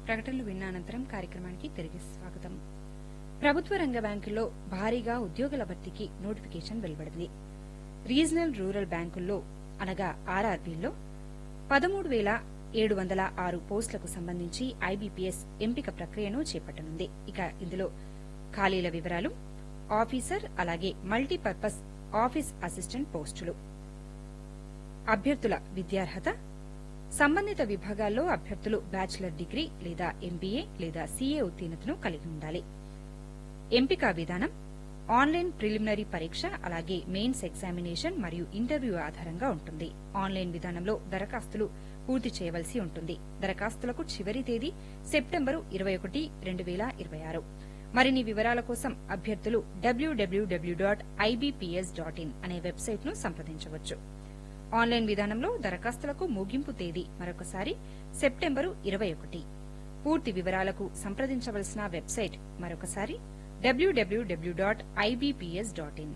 ప్రకటనలు విన్న అనంతరం కార్యక్రమానికి తిరిగి స్వాగతం ప్రభుత్వ రంగ బ్యాంకుల్లో భారీగా ఉద్యోగుల భర్తీకి నోటిఫికేషన్ వెలువడింది రీజనల్ రూరల్ బ్యాంకుల్లో అనగా ఆర్ఆర్బీల్లో పదమూడు వేల ఏడు వందల ఆరు పోస్టులకు సంబంధించి ఐబీపీఎస్ ఎంపిక ప్రక్రియను చేపట్టనుంది ఇక ఇందులో ఖాళీల వివరాలు ఆఫీసర్ అలాగే మల్టీపర్పస్ ఆఫీస్ అసిస్టెంట్ పోస్టులు అభ్యర్థుల విద్యార్హత సంబంధిత విభాగాల్లో అభ్యర్థులు బ్యాచిలర్ డిగ్రీ లేదా ఎంబీఏ లేదా సీఏ ఉత్తీర్ణతను కలిగి ఉండాలి ఎంపిక విధానం ఆన్లైన్ ప్రిలిమినరీ పరీక్ష అలాగే మెయిన్స్ ఎగ్జామినేషన్ మరియు ఇంటర్వ్యూ ఆధారంగా ఉంటుంది ఆన్లైన్ విధానంలో దరఖాస్తులు పూర్తి చేయవలసి ఉంటుంది దరఖాస్తులకు చివరి తేదీ సెప్టెంబరు ఇరవై ఒకటి రెండు వేల ఇరవై ఆరు మరిన్ని వివరాల కోసం అభ్యర్థులు WWW dot IBPS dot in అనే వెబ్సైట్ ను సంప్రదించవచ్చు ఆన్లైన్ విధానంలో దరఖాస్తులకు ముగింపు తేదీ మరొకసారి సెప్టెంబరు ఇరవై ఒకటి పూర్తి వివరాలకు సంప్రదించవలసిన వెబ్సైట్ మరొకసారి WWW dot IBPS dot in